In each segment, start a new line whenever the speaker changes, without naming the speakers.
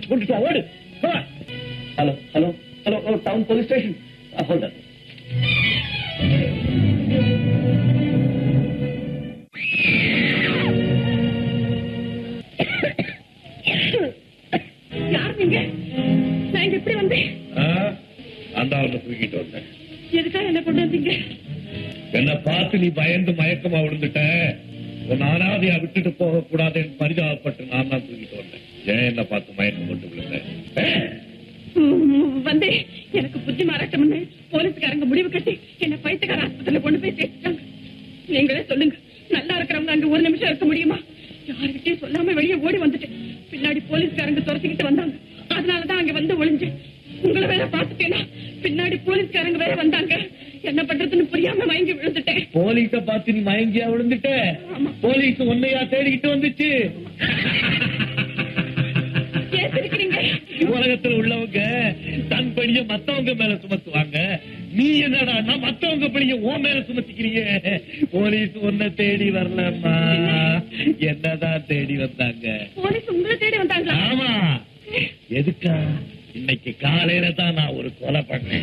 பிடிச்சு கொண்டுட்டு வா, ஓடு hello hello hello town police station holder
யார் நீங்க நான் இங்க எப்படி வந்தேன்
அந்த ஆளுங்க தூக்கிட்டு வந்தேன்
எதுக்காக என்ன கொண்டு வந்தீங்க
என்ன பார்த்து நீ பயந்து மயக்கமா விழுந்துட்ட உன் அனாதையா விட்டுட்டு போக கூடாதுன்னு பரிதாபப்பட்டு நான் தான் தூக்கிட்டு வந்தேன் ஏன் என்ன பார்த்து மயக்கம் போட்டு விழுந்தேன்
ம், வந்து எனக்கு புத்தி மாறாட்டம்னு போலீஸ்காரங்க முடிவு கட்டி என்ன பைத்தியக்கார ஆஸ்பத்திரியில கொண்டு போய் சேர்த்துட்டாங்க நீங்களே சொல்லுங்க நல்லா இருக்கிறவங்க அங்க ஒரு நிமிஷம் இருக்க முடியுமா யாருக்கிட்டையும் சொல்லாம வெளியே ஓடி வந்துட்டேன் பின்னாடி போலீஸ்காரங்க துரத்திக்கிட்டு வந்தாங்க அதனாலதான் அங்க வந்து ஒளிஞ்சேன் உங்களை வேற பாத்துட்டேனா பின்னாடி போலீஸ்காரங்க வேற வந்தாங்க என்ன பண்றதுன்னு புரியாம மயங்கி விழுந்துட்டேன்
போலீஸ பார்த்து நீ மயங்கியா விழுந்துட்ட
ஆமா.
போலீஸ் உன்னையா தேடிக்கிட்டு வந்துச்சு
ஏன் சிரிக்கிறீங்க
உலகத்துல உள்ளவங்க தன் பணிய மத்தவங்க மேல சுமத்துவாங்க நீ என்னடா மத்தவங்க பணிய உன் மேல சுமத்திக்கிறீங்க போலீஸ் உன்னை தேடி வரலம்மா என்னதான் தேடி வந்தாங்க
போலீஸ் உங்களை தேடி வந்தாங்களா
ஆமா எதுக்கா இன்னைக்கு காலையில தான் நான் ஒரு கொலை பண்ணேன்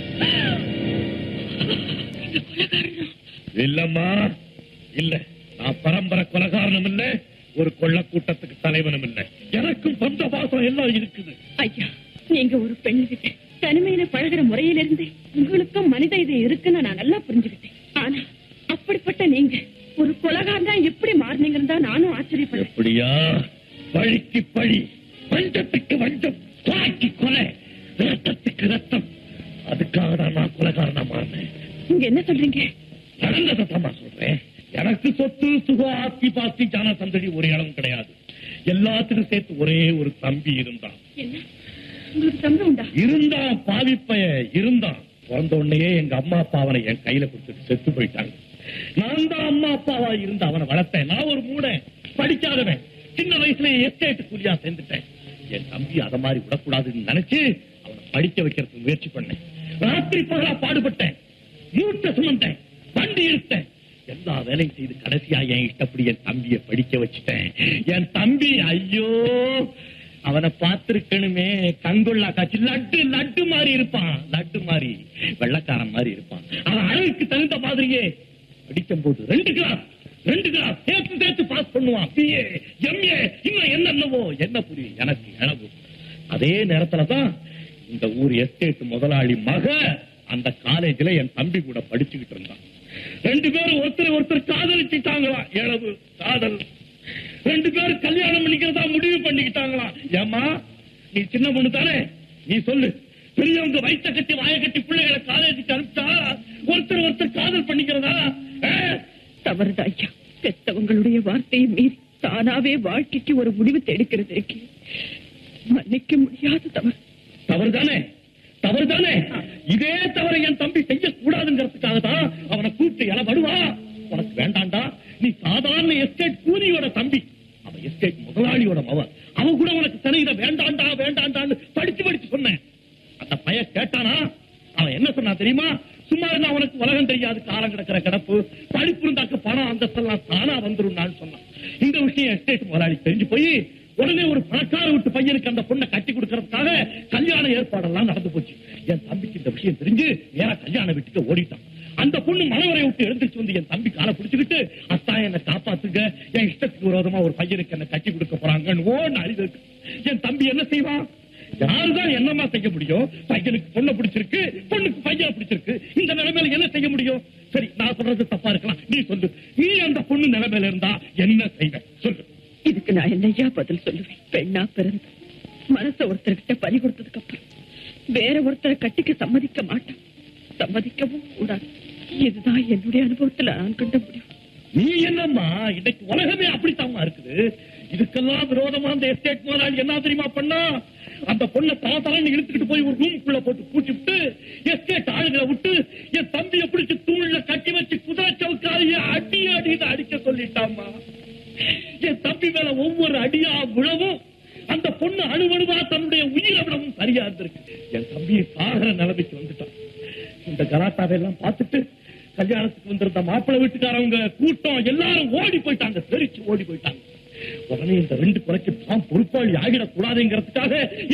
இல்லம்மா இல்ல நான் பரம்பரை கொலகாரனும் இல்ல ஒரு கொள்ள கூட்டத்துக்கு தலைவனும் இல்ல எனக்கும் சொந்த பாசம் எல்லாம் இருக்குது
ஐயா நீங்க ஒரு பெண் கிட்ட தனிமையில பழகுற முறையிலிருந்து உங்களுக்கும் மனித இது இருக்குன்னு நான் நல்லா புரிஞ்சுக்கிட்டேன் ஆனா அப்படிப்பட்ட நீங்க ஒரு கொலகாரன் தான் எப்படி மாறினீங்கன்னு தான் நானும் ஆச்சரியப்படுறேன்
எப்படியா பழிக்கு பழி வஞ்சத்துக்கு வஞ்சம் கொலைக்கு கொலை ரத்தத்துக்கு ரத்தம் அதுக்காக தான் நான் கொலைகாரனா மாறினேன்
நீங்க என்ன சொல்றீங்க
நடந்ததான் சொல்றேன் எனக்கு சொத்து சுகம் ஆஸ்தி பாஸ்தி ஜான சந்தடி ஒரு இடம் கிடையாது எல்லாத்துக்கும் சேர்த்து ஒரே ஒரு தம்பி இருந்தான்
என்ன உங்களுக்கு தம்பி உண்டா
இருந்தான் பாவிப்பைய இருந்தான் பிறந்த உடனேயே எங்க அம்மா அப்பா அவனை என் கையில கொடுத்துட்டு செத்து போயிட்டாங்க நான் தான் அம்மா அப்பாவா இருந்து அவனை வளர்த்தேன் நான் ஒரு மூட படிக்காதவன் சின்ன வயசுல எஸ்டேட் கூலியா சேர்ந்துட்டேன் என் தம்பி அத மாதிரி விடக்கூடாதுன்னு நினைச்சு அவனை படிக்க வைக்கிறதுக்கு முயற்சி பண்ணேன் ராத்திரி பகலா பாடுபட்டேன் மூட்டை சுமந்தேன் வண்டி எடுத்தேன் எல்லா வேலையும் செய்து கடைசியா என் இஷ்டப்படி என் தம்பியை படிக்க வச்சுட்டேன் என் தம்பி ஐயோ அவனை பார்த்திருக்கணுமே கங்குள்ளா காட்சி லட்டு லட்டு மாதிரி இருப்பான் லட்டு மாதிரி வெள்ளக்காரன் மாதிரி இருப்பான் அவன் அழகுக்கு தகுந்த மாதிரியே படிக்கும் போது ரெண்டு கிளாஸ் ரெண்டு கிளாஸ் சேர்த்து சேர்த்து பாஸ் பண்ணுவான் பிஏ எம்ஏ இன்னும் என்னென்னவோ என்ன புரியும் எனக்கு எனவு அதே நேரத்துல தான் இந்த ஊர் எஸ்டேட் முதலாளி மக அந்த காலேஜ்ல என் தம்பி கூட படிச்சுக்கிட்டு இருந்தான் ரெண்டு பேரும் ஒருத்தர் ஒருத்தர் காதலிச்சுட்டாங்களாம் இளவு காதல் ரெண்டு பேரும் கல்யாணம் பண்ணிக்கிறதா முடிவு பண்ணிக்கிட்டாங்களாம் ஏமா நீ சின்ன பொண்ணு தானே நீ சொல்லு பெரியவங்க வயிற்ற கட்டி வாய கட்டி பிள்ளைகளை காலேஜுக்கு அனுப்பிச்சா ஒருத்தர் ஒருத்தர் காதல் பண்ணிக்கிறதா ஆ?
தவறுதான் ஐயா பெத்தவங்களுடைய வார்த்தையை மீறி தானாவே வாழ்க்கைக்கு ஒரு முடிவு எடுக்கிறது இருக்கு மன்னிக்க முடியாத தவறு
தவறுதானே தவறுதானே இதே தவறை என் தம்பி செய்யக்கூடாதுங்கிறதுக்காக தான் அவனை கூப்பிட்டு எல வருவா உனக்கு வேண்டாண்டா நீ சாதாரண எஸ்டேட் கூலியோட தம்பி அவன் எஸ்டேட் முதலாளியோட மவன் அவன் கூட உனக்கு தனியிட வேண்டாண்டா வேண்டாண்டான்னு படிச்சு படிச்சு சொன்னேன் அந்த பைய கேட்டானா அவன் என்ன சொன்னா தெரியுமா சும்மா இருந்தா அவனுக்கு உலகம் தெரியாது காலம் கிடக்கிற கிடப்பு படிப்பு இருந்தாக்க பணம் அந்தஸ்தெல்லாம் தானா வந்துரும் சொன்னான் இந்த விஷயம் எஸ்டேட் முதலாளி தெரிஞ்சு போய் உடனே ஒரு பணக்கார விட்டு பையனுக்கு அந்த பொண்ணை கட்டி கொடுக்கறதுக்காக கல்யாண ஏற்பாடெல்லாம் நடந்து போச்சு என் தம்பிக்கு இந்த விஷயம் தெரிஞ்சு நேரா கல்யாண வீட்டுக்கு ஓடிட்டான் அந்த பொண்ணு மனவரை விட்டு எழுந்திருச்சு வந்து என் தம்பி காலை பிடிச்சுக்கிட்டு அத்தா என்ன காப்பாத்துங்க என் இஷ்டத்துக்கு விரோதமா ஒரு பையனுக்கு என்ன கட்டி கொடுக்க போறாங்கன்னு ஓன்னு அழுது என் தம்பி என்ன செய்வான் யாருதான் என்னமா செய்ய முடியும் பையனுக்கு பொண்ணை பிடிச்சிருக்கு பொண்ணுக்கு பையனை பிடிச்சிருக்கு இந்த நிலைமையில என்ன செய்ய முடியும் சரி நான் சொல்றது தப்பா இருக்கலாம் நீ சொல்லு நீ அந்த பொண்ணு நிலைமையில இருந்தா என்ன செய்வ சொல்லு
இதுக்கு நான் என்னையா பதில் சொல்லுவேன் பெண்ணா பிறந்து மனச ஒருத்தர்கிட்ட பறி கொடுத்ததுக்கு அப்புறம் வேற ஒருத்தரை கட்டிக்க சம்மதிக்க மாட்டேன் சம்மதிக்கவும் கூடாது இதுதான் என்னுடைய அனுபவத்துல நான் கண்ட முடியும்
நீ என்னம்மா இன்னைக்கு உலகமே அப்படித்தாம்மா இருக்குது இதுக்கெல்லாம் விரோதமா அந்த எஸ்டேட் முதலாளி என்ன தெரியுமா பண்ணா அந்த பொண்ணை தல தலைன்னு இழுத்துக்கிட்டு போய் ஒரு ரூமுக்குள்ள போட்டு பூட்டி விட்டு எஸ்டேட் ஆளுகளை விட்டு என் தம்பியை பிடிச்சு தூள்ல கட்டி வச்சு குதிரை சவுக்காரிய அடி அடின்னு அடிக்க சொல்லிட்டாம்மா என் தம்பி மேல ஒவ்வொரு அடியா விழவும் அந்த பொண்ணு அணுவணுவா தன்னுடைய உயிரை விடவும் சரியா இருந்திருக்கு என் தம்பியை சாகர நிலைமைக்கு வந்துட்டான் இந்த கலாட்டாவை எல்லாம் பார்த்துட்டு கல்யாணத்துக்கு வந்திருந்த மாப்பிள்ளை வீட்டுக்காரவங்க கூட்டம் எல்லாரும் ஓடி போயிட்டாங்க தெரிச்சு ஓடி போயிட்டாங்க உடனே இந்த ரெண்டு கொலைக்கு தான் பொறுப்பாளி ஆகிடக்கூடாதுங்கிறதுக்காக